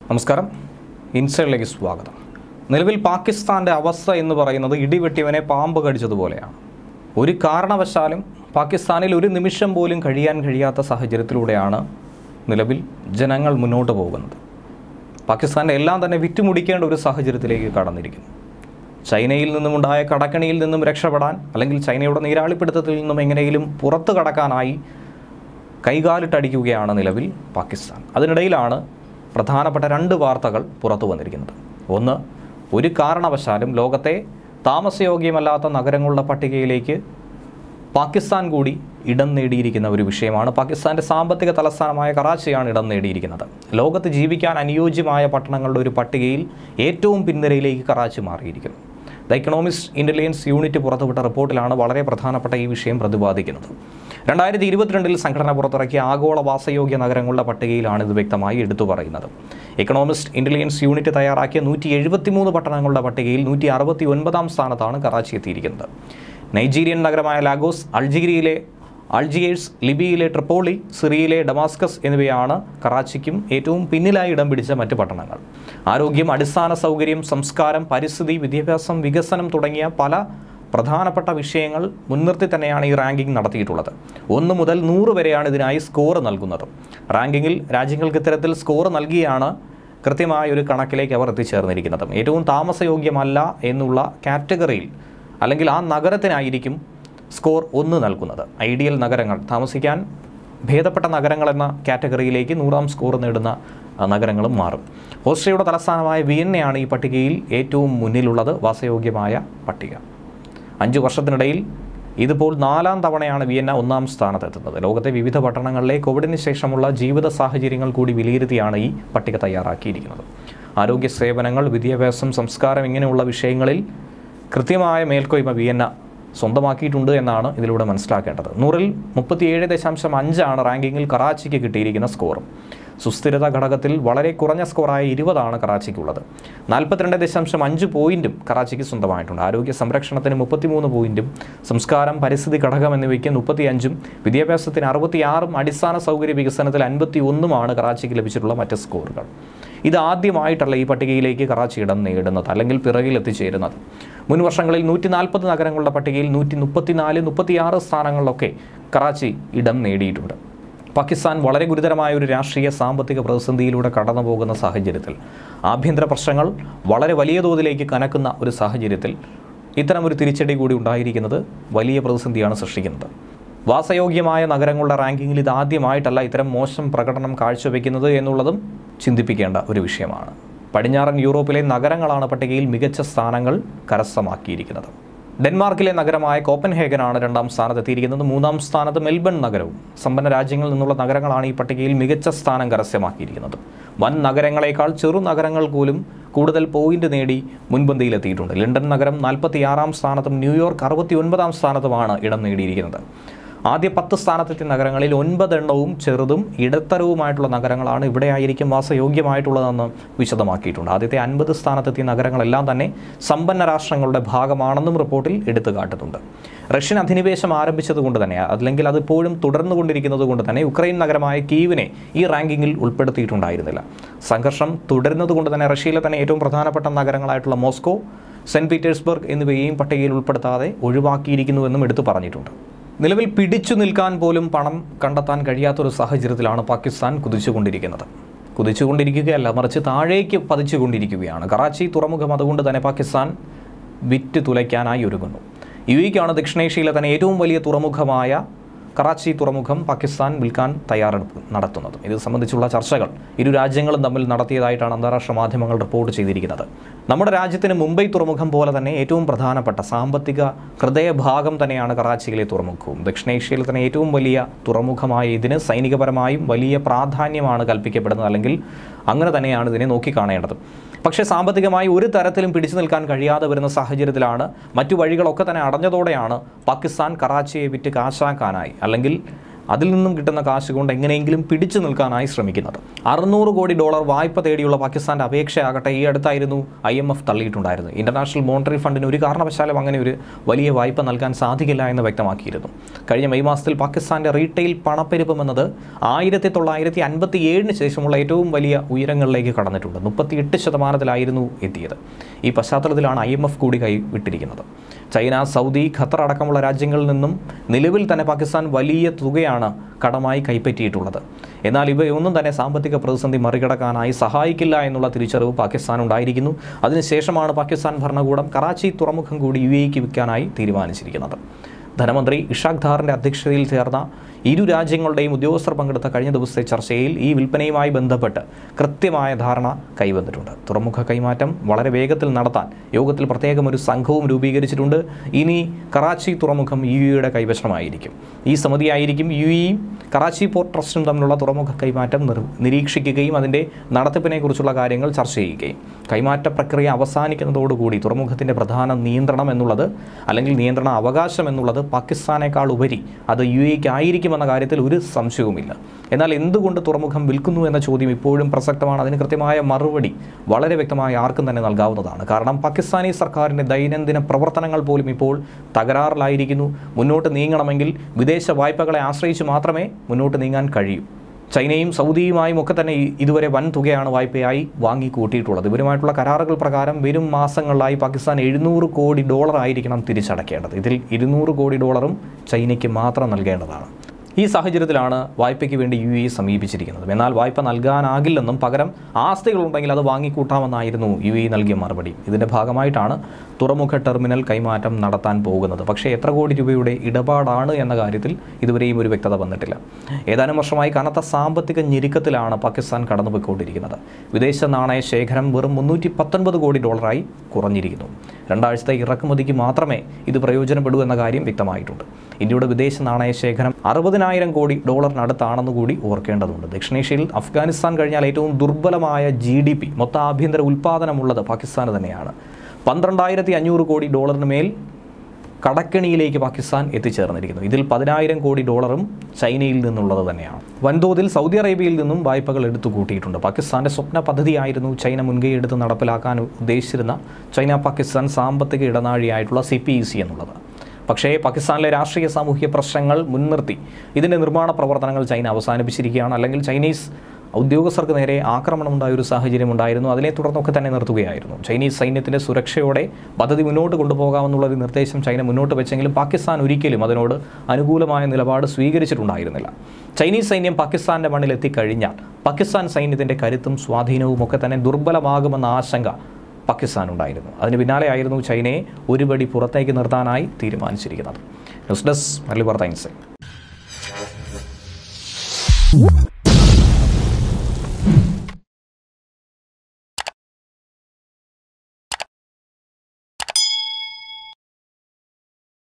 നമസ്കാരം ഇൻസൈഡിലേക്ക് സ്വാഗതം നിലവിൽ പാകിസ്ഥാൻ്റെ അവസ്ഥ എന്ന് പറയുന്നത് ഇടിവെട്ടിയവനെ പാമ്പ് കടിച്ചതുപോലെയാണ് ഒരു കാരണവശാലും പാകിസ്ഥാനിൽ ഒരു നിമിഷം പോലും കഴിയാൻ കഴിയാത്ത സാഹചര്യത്തിലൂടെയാണ് നിലവിൽ ജനങ്ങൾ മുന്നോട്ട് പോകുന്നത് പാകിസ്ഥാൻ്റെ എല്ലാം തന്നെ വിറ്റുമുടിക്കേണ്ട ഒരു സാഹചര്യത്തിലേക്ക് കടന്നിരിക്കുന്നു ചൈനയിൽ നിന്നുമുണ്ടായ കടക്കണിയിൽ നിന്നും രക്ഷപ്പെടാൻ അല്ലെങ്കിൽ ചൈനയുടെ നീരാളിപ്പിടുത്തത്തിൽ നിന്നും എങ്ങനെയും പുറത്തു കടക്കാനായി കൈകാലിട്ടടിക്കുകയാണ് നിലവിൽ പാകിസ്ഥാൻ അതിനിടയിലാണ് പ്രധാനപ്പെട്ട രണ്ട് വാർത്തകൾ പുറത്തു വന്നിരിക്കുന്നത് ഒന്ന് ഒരു കാരണവശാലും ലോകത്തെ താമസയോഗ്യമല്ലാത്ത നഗരങ്ങളുടെ പട്ടികയിലേക്ക് പാകിസ്ഥാൻ കൂടി ഇടം നേടിയിരിക്കുന്ന ഒരു വിഷയമാണ് പാകിസ്ഥാൻ്റെ സാമ്പത്തിക തലസ്ഥാനമായ കറാച്ചിയാണ് ഇടം നേടിയിരിക്കുന്നത് ലോകത്ത് ജീവിക്കാൻ അനുയോജ്യമായ പട്ടണങ്ങളുടെ ഒരു പട്ടികയിൽ ഏറ്റവും പിൻനിരയിലേക്ക് കറാച്ചി മാറിയിരിക്കുന്നു ദ ഇക്കണോമിസ്റ്റ് ഇൻ്റലിജൻസ് യൂണിറ്റ് പുറത്തുവിട്ട റിപ്പോർട്ടിലാണ് വളരെ പ്രധാനപ്പെട്ട ഈ വിഷയം പ്രതിപാദിക്കുന്നത് രണ്ടായിരത്തി ഇരുപത്തിരണ്ടിൽ സംഘടന പുറത്തിറക്കിയ ആഗോള വാസയോഗ്യ നഗരങ്ങളുടെ പട്ടികയിലാണ് ഇത് വ്യക്തമായി എടുത്തു പറയുന്നത് ഇക്കണോമിസ്റ്റ് ഇൻ്റലിജൻസ് യൂണിറ്റ് തയ്യാറാക്കിയ നൂറ്റി എഴുപത്തിമൂന്ന് പട്ടണങ്ങളുടെ പട്ടികയിൽ നൂറ്റി അറുപത്തി ഒൻപതാം സ്ഥാനത്താണ് കറാച്ചി എത്തിയിരിക്കുന്നത് നൈജീരിയൻ നഗരമായ ലാഗോസ് അൾജീരിയയിലെ അൾജിയേഴ്സ് ലിബിയയിലെ ട്രിപ്പോളി സിറിയയിലെ ഡമാസ്കസ് എന്നിവയാണ് കറാച്ചിക്കും ഏറ്റവും പിന്നിലായി ഇടം പിടിച്ച മറ്റ് പട്ടണങ്ങൾ ആരോഗ്യം അടിസ്ഥാന സൗകര്യം സംസ്കാരം പരിസ്ഥിതി വിദ്യാഭ്യാസം വികസനം തുടങ്ങിയ പല പ്രധാനപ്പെട്ട വിഷയങ്ങൾ മുൻനിർത്തി തന്നെയാണ് ഈ റാങ്കിംഗ് നടത്തിയിട്ടുള്ളത് ഒന്ന് മുതൽ നൂറ് വരെയാണ് ഇതിനായി സ്കോർ നൽകുന്നത് റാങ്കിങ്ങിൽ രാജ്യങ്ങൾക്ക് ഇത്തരത്തിൽ സ്കോർ നൽകിയാണ് കൃത്യമായ ഒരു കണക്കിലേക്ക് അവർ എത്തിച്ചേർന്നിരിക്കുന്നത് ഏറ്റവും താമസയോഗ്യമല്ല എന്നുള്ള കാറ്റഗറിയിൽ അല്ലെങ്കിൽ ആ നഗരത്തിനായിരിക്കും സ്കോർ ഒന്ന് നൽകുന്നത് ഐഡിയൽ നഗരങ്ങൾ താമസിക്കാൻ ഭേദപ്പെട്ട നഗരങ്ങൾ എന്ന കാറ്റഗറിയിലേക്ക് നൂറാം സ്കോർ നേടുന്ന ആ, നഗരങ്ങളും മാറും ഓസ്ട്രിയയുടെ തലസ്ഥാനമായ വിയന്നയാണ് ഈ പട്ടികയിൽ ഏറ്റവും മുന്നിലുള്ളത് വാസയോഗ്യമായ പട്ടിക അഞ്ച് വർഷത്തിനിടയിൽ ഇതിപ്പോൾ നാലാം തവണയാണ് വിയന്ന ഒന്നാം സ്ഥാനത്തെത്തുന്നത് ലോകത്തെ വിവിധ പട്ടണങ്ങളിലെ കോവിഡിന് ശേഷമുള്ള ജീവിത സാഹചര്യങ്ങൾ കൂടി വിലയിരുത്തിയാണ് ഈ പട്ടിക തയ്യാറാക്കിയിരിക്കുന്നത് ആരോഗ്യ സേവനങ്ങൾ വിദ്യാഭ്യാസം സംസ്കാരം ഇങ്ങനെയുള്ള വിഷയങ്ങളിൽ കൃത്യമായ മേൽക്കോയ്മ വിയന്ന സ്വന്തമാക്കിയിട്ടുണ്ട് എന്നാണ് ഇതിലൂടെ മനസ്സിലാക്കേണ്ടത് നൂറിൽ മുപ്പത്തിയേഴ് ദശാംശം അഞ്ചാണ് റാങ്കിങ്ങിൽ കറാച്ചിക്ക് കിട്ടിയിരിക്കുന്ന സ്കോർ സുസ്ഥിരത ഘടകത്തിൽ വളരെ കുറഞ്ഞ സ്കോറായ ഇരുപതാണ് കറാച്ചിക്കുള്ളത് നാൽപ്പത്തിരണ്ട് ദശാംശം അഞ്ച് പോയിന്റും കറാച്ചിക്ക് സ്വന്തമായിട്ടുണ്ട് ആരോഗ്യ സംരക്ഷണത്തിന് മുപ്പത്തിമൂന്ന് പോയിന്റും സംസ്കാരം പരിസ്ഥിതി ഘടകം എന്നിവയ്ക്ക് മുപ്പത്തിയഞ്ചും വിദ്യാഭ്യാസത്തിന് അറുപത്തിയാറും അടിസ്ഥാന സൗകര്യ വികസനത്തിൽ അൻപത്തി ഒന്നുമാണ് കറാച്ചിക്ക് ലഭിച്ചിട്ടുള്ള മറ്റ് സ്കോറുകൾ ഇത് ആദ്യമായിട്ടല്ല ഈ പട്ടികയിലേക്ക് കറാച്ചി ഇടം നേടുന്നത് അല്ലെങ്കിൽ പിറകിൽ എത്തിച്ചേരുന്നത് മുൻ വർഷങ്ങളിൽ നൂറ്റി നാൽപ്പത് നഗരങ്ങളുടെ പട്ടികയിൽ നൂറ്റി മുപ്പത്തിനാല് മുപ്പത്തിയാറ് സ്ഥാനങ്ങളിലൊക്കെ കറാച്ചി ഇടം നേടിയിട്ടുണ്ട് പാകിസ്ഥാൻ വളരെ ഗുരുതരമായ ഒരു രാഷ്ട്രീയ സാമ്പത്തിക പ്രതിസന്ധിയിലൂടെ കടന്നു പോകുന്ന സാഹചര്യത്തിൽ ആഭ്യന്തര പ്രശ്നങ്ങൾ വളരെ വലിയ തോതിലേക്ക് കനക്കുന്ന ഒരു സാഹചര്യത്തിൽ ഇത്തരം ഒരു തിരിച്ചടി കൂടി ഉണ്ടായിരിക്കുന്നത് വലിയ പ്രതിസന്ധിയാണ് സൃഷ്ടിക്കുന്നത് വാസയോഗ്യമായ നഗരങ്ങളുടെ റാങ്കിങ്ങിൽ ഇത് ആദ്യമായിട്ടല്ല ഇത്തരം മോശം പ്രകടനം കാഴ്ചവെക്കുന്നത് എന്നുള്ളതും ചിന്തിപ്പിക്കേണ്ട ഒരു വിഷയമാണ് പടിഞ്ഞാറൻ യൂറോപ്പിലെ നഗരങ്ങളാണ് പട്ടികയിൽ മികച്ച സ്ഥാനങ്ങൾ കരസ്ഥമാക്കിയിരിക്കുന്നത് ഡെൻമാർക്കിലെ നഗരമായ കോപ്പൻഹേഗനാണ് രണ്ടാം സ്ഥാനത്തെത്തിയിരിക്കുന്നത് മൂന്നാം സ്ഥാനത്ത് മെൽബൺ നഗരവും സമ്പന്ന രാജ്യങ്ങളിൽ നിന്നുള്ള നഗരങ്ങളാണ് ഈ പട്ടികയിൽ മികച്ച സ്ഥാനം കരസ്ഥമാക്കിയിരിക്കുന്നത് വൻ നഗരങ്ങളെക്കാൾ ചെറു നഗരങ്ങൾ പോലും കൂടുതൽ പോയിന്റ് നേടി മുൻപന്തിയിലെത്തിയിട്ടുണ്ട് ലണ്ടൻ നഗരം നാൽപ്പത്തിയാറാം സ്ഥാനത്തും ന്യൂയോർക്ക് അറുപത്തി ഒൻപതാം സ്ഥാനത്തുമാണ് ഇടം നേടിയിരിക്കുന്നത് ആദ്യ പത്ത് സ്ഥാനത്തെത്തിയ നഗരങ്ങളിൽ ഒൻപതെണ്ണവും ചെറുതും ഇടത്തരവുമായിട്ടുള്ള നഗരങ്ങളാണ് ഇവിടെയായിരിക്കും വാസയോഗ്യമായിട്ടുള്ളതെന്ന് വിശദമാക്കിയിട്ടുണ്ട് ആദ്യത്തെ അൻപത് സ്ഥാനത്തെത്തിയ നഗരങ്ങളെല്ലാം തന്നെ സമ്പന്ന രാഷ്ട്രങ്ങളുടെ ഭാഗമാണെന്നും റിപ്പോർട്ടിൽ എടുത്തു കാട്ടുന്നുണ്ട് റഷ്യൻ അധിനിവേശം ആരംഭിച്ചതുകൊണ്ട് തന്നെ അല്ലെങ്കിൽ അതിപ്പോഴും തുടർന്നുകൊണ്ടിരിക്കുന്നത് കൊണ്ട് തന്നെ യുക്രൈൻ നഗരമായ കീവിനെ ഈ റാങ്കിങ്ങിൽ ഉൾപ്പെടുത്തിയിട്ടുണ്ടായിരുന്നില്ല സംഘർഷം തുടരുന്നതുകൊണ്ട് തന്നെ റഷ്യയിലെ തന്നെ ഏറ്റവും പ്രധാനപ്പെട്ട നഗരങ്ങളായിട്ടുള്ള മോസ്കോ സെൻറ്റ് പീറ്റേഴ്സ്ബർഗ് എന്നിവയെയും പട്ടികയിൽ ഉൾപ്പെടുത്താതെ ഒഴിവാക്കിയിരിക്കുന്നുവെന്നും എടുത്തു പറഞ്ഞിട്ടുണ്ട് നിലവിൽ പിടിച്ചു നിൽക്കാൻ പോലും പണം കണ്ടെത്താൻ കഴിയാത്തൊരു സാഹചര്യത്തിലാണ് പാകിസ്ഥാൻ കുതിച്ചുകൊണ്ടിരിക്കുന്നത് കുതിച്ചുകൊണ്ടിരിക്കുകയല്ല മറിച്ച് താഴേക്ക് പതിച്ചുകൊണ്ടിരിക്കുകയാണ് കറാച്ചി തുറമുഖം അതുകൊണ്ട് തന്നെ പാകിസ്ഥാൻ വിറ്റ് തുലയ്ക്കാനായി ഒരുങ്ങുന്നു യു എക്കാണ് ദക്ഷിണേഷ്യയിലെ തന്നെ ഏറ്റവും വലിയ തുറമുഖമായ കറാച്ചി തുറമുഖം പാകിസ്ഥാൻ വിൽക്കാൻ തയ്യാറെടുപ്പ് നടത്തുന്നത് ഇത് സംബന്ധിച്ചുള്ള ചർച്ചകൾ ഇരു രാജ്യങ്ങളും തമ്മിൽ നടത്തിയതായിട്ടാണ് അന്താരാഷ്ട്ര മാധ്യമങ്ങൾ റിപ്പോർട്ട് ചെയ്തിരിക്കുന്നത് നമ്മുടെ രാജ്യത്തിന് മുംബൈ തുറമുഖം പോലെ തന്നെ ഏറ്റവും പ്രധാനപ്പെട്ട സാമ്പത്തിക ഹൃദയഭാഗം തന്നെയാണ് കറാച്ചിയിലെ തുറമുഖവും ദക്ഷിണേഷ്യയിൽ തന്നെ ഏറ്റവും വലിയ തുറമുഖമായ ഇതിന് സൈനികപരമായും വലിയ പ്രാധാന്യമാണ് കൽപ്പിക്കപ്പെടുന്നത് അല്ലെങ്കിൽ അങ്ങനെ തന്നെയാണ് ഇതിനെ നോക്കിക്കാണേണ്ടത് പക്ഷേ സാമ്പത്തികമായി ഒരു തരത്തിലും പിടിച്ചു നിൽക്കാൻ കഴിയാതെ വരുന്ന സാഹചര്യത്തിലാണ് മറ്റു വഴികളൊക്കെ തന്നെ അടഞ്ഞതോടെയാണ് പാകിസ്ഥാൻ കറാച്ചിയെ വിറ്റ് കാശാക്കാനായി അല്ലെങ്കിൽ അതിൽ നിന്നും കിട്ടുന്ന കാശ് കൊണ്ട് എങ്ങനെയെങ്കിലും പിടിച്ചു നിൽക്കാനായി ശ്രമിക്കുന്നത് അറുന്നൂറ് കോടി ഡോളർ വായ്പ തേടിയുള്ള പാകിസ്ഥാന്റെ അപേക്ഷയാകട്ടെ ഈ അടുത്തായിരുന്നു ഐ എം എഫ് തള്ളിയിട്ടുണ്ടായിരുന്നത് ഇന്റർനാഷണൽ മോണിറ്ററി ഫണ്ടിന് ഒരു കാരണവശാലും അങ്ങനെ ഒരു വലിയ വായ്പ നൽകാൻ സാധിക്കില്ല എന്ന് വ്യക്തമാക്കിയിരുന്നു കഴിഞ്ഞ മെയ് മാസത്തിൽ പാകിസ്ഥാന്റെ റീറ്റെയിൽ പണപ്പെരുപ്പം എന്നത് ആയിരത്തി തൊള്ളായിരത്തി അൻപത്തി ഏഴിന് ശേഷമുള്ള ഏറ്റവും വലിയ ഉയരങ്ങളിലേക്ക് കടന്നിട്ടുണ്ട് മുപ്പത്തിയെട്ട് ശതമാനത്തിലായിരുന്നു എത്തിയത് ഈ പശ്ചാത്തലത്തിലാണ് ഐ എം എഫ് കൂടി കൈവിട്ടിരിക്കുന്നത് ചൈന സൗദി ഖത്തർ അടക്കമുള്ള രാജ്യങ്ങളിൽ നിന്നും നിലവിൽ തന്നെ പാകിസ്ഥാൻ വലിയ തുകയാണ് കടമായി കൈപ്പറ്റിയിട്ടുള്ളത് എന്നാൽ ഇവയൊന്നും തന്നെ സാമ്പത്തിക പ്രതിസന്ധി മറികടക്കാനായി സഹായിക്കില്ല എന്നുള്ള തിരിച്ചറിവ് പാകിസ്ഥാൻ ഉണ്ടായിരിക്കുന്നു അതിനുശേഷമാണ് പാകിസ്ഥാൻ ഭരണകൂടം കറാച്ചി തുറമുഖം കൂടി യു എക്ക് വിൽക്കാനായി തീരുമാനിച്ചിരിക്കുന്നത് ധനമന്ത്രി ഇഷാഖ് ധാറിൻ്റെ അധ്യക്ഷതയിൽ ചേർന്ന ഇരു രാജ്യങ്ങളുടെയും ഉദ്യോഗസ്ഥർ പങ്കെടുത്ത കഴിഞ്ഞ ദിവസത്തെ ചർച്ചയിൽ ഈ വിൽപ്പനയുമായി ബന്ധപ്പെട്ട് കൃത്യമായ ധാരണ കൈവന്നിട്ടുണ്ട് തുറമുഖ കൈമാറ്റം വളരെ വേഗത്തിൽ നടത്താൻ യോഗത്തിൽ പ്രത്യേകം ഒരു സംഘവും രൂപീകരിച്ചിട്ടുണ്ട് ഇനി കറാച്ചി തുറമുഖം യു ഇയുടെ കൈവശമായിരിക്കും ഈ സമിതിയായിരിക്കും യു ഇയും കറാച്ചി പോർട്ട് ട്രസ്റ്റും തമ്മിലുള്ള തുറമുഖ കൈമാറ്റം നിർ നിരീക്ഷിക്കുകയും അതിൻ്റെ നടത്തിപ്പിനെക്കുറിച്ചുള്ള കാര്യങ്ങൾ ചർച്ച ചെയ്യുകയും കൈമാറ്റ പ്രക്രിയ അവസാനിക്കുന്നതോടുകൂടി തുറമുഖത്തിൻ്റെ പ്രധാന നിയന്ത്രണം എന്നുള്ളത് അല്ലെങ്കിൽ നിയന്ത്രണ അവകാശം എന്നുള്ളത് പാകിസ്ഥാനേക്കാൾ ഉപരി അത് യു എക്ക് ആയിരിക്കുമെന്ന കാര്യത്തിൽ ഒരു സംശയവുമില്ല എന്നാൽ എന്തുകൊണ്ട് തുറമുഖം വിൽക്കുന്നു എന്ന ചോദ്യം ഇപ്പോഴും പ്രസക്തമാണ് അതിന് കൃത്യമായ മറുപടി വളരെ വ്യക്തമായി ആർക്കും തന്നെ നൽകാവുന്നതാണ് കാരണം പാകിസ്ഥാനി സർക്കാരിൻ്റെ ദൈനംദിന പ്രവർത്തനങ്ങൾ പോലും ഇപ്പോൾ തകരാറിലായിരിക്കുന്നു മുന്നോട്ട് നീങ്ങണമെങ്കിൽ വിദേശ വായ്പകളെ ആശ്രയിച്ച് മാത്രമേ മുന്നോട്ട് നീങ്ങാൻ കഴിയൂ ചൈനയും സൗദിയുമായും ഒക്കെ തന്നെ ഈ- ഇതുവരെ വൻ തുകയാണ് വായ്പയായി വാങ്ങി കൂട്ടിയിട്ടുള്ളത് ഇവരുമായിട്ടുള്ള കരാറുകൾ പ്രകാരം വരും മാസങ്ങളിലായി പാകിസ്ഥാൻ എഴുന്നൂറ് കോടി ഡോളർ ആയിരിക്കണം തിരിച്ചടക്കേണ്ടത് ഇതിൽ ഇരുന്നൂറ് കോടി ഡോളറും ചൈനയ്ക്ക് മാത്രം നൽകേണ്ടതാണ് ഈ സാഹചര്യത്തിലാണ് വായ്പയ്ക്ക് വേണ്ടി യു എ സമീപിച്ചിരിക്കുന്നത് എന്നാൽ വായ്പ നൽകാനാകില്ലെന്നും പകരം ആസ്തികളുണ്ടെങ്കിൽ അത് വാങ്ങിക്കൂട്ടാമെന്നായിരുന്നു യു എ നൽകിയ മറുപടി ഇതിൻ്റെ ഭാഗമായിട്ടാണ് തുറമുഖ ടെർമിനൽ കൈമാറ്റം നടത്താൻ പോകുന്നത് പക്ഷേ എത്ര കോടി രൂപയുടെ ഇടപാടാണ് എന്ന കാര്യത്തിൽ ഇതുവരെയും ഒരു വ്യക്തത വന്നിട്ടില്ല ഏതാനും വർഷമായി കനത്ത സാമ്പത്തിക ഞെരുക്കത്തിലാണ് പാകിസ്ഥാൻ കടന്നുപോയിക്കൊണ്ടിരിക്കുന്നത് വിദേശ നാണയ ശേഖരം വെറും മുന്നൂറ്റി പത്തൊൻപത് കോടി ഡോളറായി കുറഞ്ഞിരിക്കുന്നു രണ്ടാഴ്ചത്തെ ഇറക്കുമതിക്ക് മാത്രമേ ഇത് പ്രയോജനപ്പെടൂ എന്ന കാര്യം വ്യക്തമായിട്ടുണ്ട് ഇന്ത്യയുടെ വിദേശ നാണയ ശേഖരം അറുപതിനായിരം കോടി ഡോളറിനടുത്താണെന്ന് കൂടി ഓർക്കേണ്ടതുണ്ട് ദക്ഷിണേഷ്യയിൽ അഫ്ഗാനിസ്ഥാൻ കഴിഞ്ഞാൽ ഏറ്റവും ദുർബലമായ ജി ഡി പി മൊത്ത ആഭ്യന്തര ഉൽപ്പാദനമുള്ളത് പാകിസ്ഥാന് തന്നെയാണ് പന്ത്രണ്ടായിരത്തി അഞ്ഞൂറ് കോടി ഡോളറിന് മേൽ കടക്കെണിയിലേക്ക് പാകിസ്ഥാൻ എത്തിച്ചേർന്നിരിക്കുന്നു ഇതിൽ പതിനായിരം കോടി ഡോളറും ചൈനയിൽ നിന്നുള്ളത് തന്നെയാണ് വൻതോതിൽ സൗദി അറേബ്യയിൽ നിന്നും വായ്പകൾ എടുത്തു കൂട്ടിയിട്ടുണ്ട് പാകിസ്ഥാന്റെ സ്വപ്ന പദ്ധതിയായിരുന്നു ചൈന മുൻകൈ എടുത്ത് നടപ്പിലാക്കാൻ ഉദ്ദേശിച്ചിരുന്ന ചൈന പാകിസ്ഥാൻ സാമ്പത്തിക ഇടനാഴിയായിട്ടുള്ള സി പി ഇ സി എന്നുള്ളത് പക്ഷേ പാകിസ്ഥാനിലെ രാഷ്ട്രീയ സാമൂഹിക പ്രശ്നങ്ങൾ മുൻനിർത്തി ഇതിൻ്റെ നിർമ്മാണ പ്രവർത്തനങ്ങൾ ചൈന അവസാനിപ്പിച്ചിരിക്കുകയാണ് അല്ലെങ്കിൽ ചൈനീസ് ഉദ്യോഗസ്ഥർക്ക് നേരെ ആക്രമണമുണ്ടായ ഒരു സാഹചര്യം ഉണ്ടായിരുന്നു അതിനെ തുടർന്നൊക്കെ തന്നെ നിർത്തുകയായിരുന്നു ചൈനീസ് സൈന്യത്തിൻ്റെ സുരക്ഷയോടെ പദ്ധതി മുന്നോട്ട് കൊണ്ടുപോകാമെന്നുള്ള ഒരു നിർദ്ദേശം ചൈന മുന്നോട്ട് വെച്ചെങ്കിലും പാകിസ്ഥാൻ ഒരിക്കലും അതിനോട് അനുകൂലമായ നിലപാട് സ്വീകരിച്ചിട്ടുണ്ടായിരുന്നില്ല ചൈനീസ് സൈന്യം പാകിസ്ഥാൻ്റെ മണ്ണിൽ എത്തിക്കഴിഞ്ഞാൽ പാകിസ്ഥാൻ സൈന്യത്തിൻ്റെ കരുത്തും സ്വാധീനവും ഒക്കെ തന്നെ ദുർബലമാകുമെന്ന ആശങ്ക പാകിസ്ഥാൻ ഉണ്ടായിരുന്നു അതിന് പിന്നാലെയായിരുന്നു ചൈനയെ ഒരുപടി പുറത്തേക്ക് നിർത്താനായി തീരുമാനിച്ചിരിക്കുന്നത് ന്യൂസ് ഡെസ്ക് മല്ലി വാർത്ത ഇൻസൈറ്റ്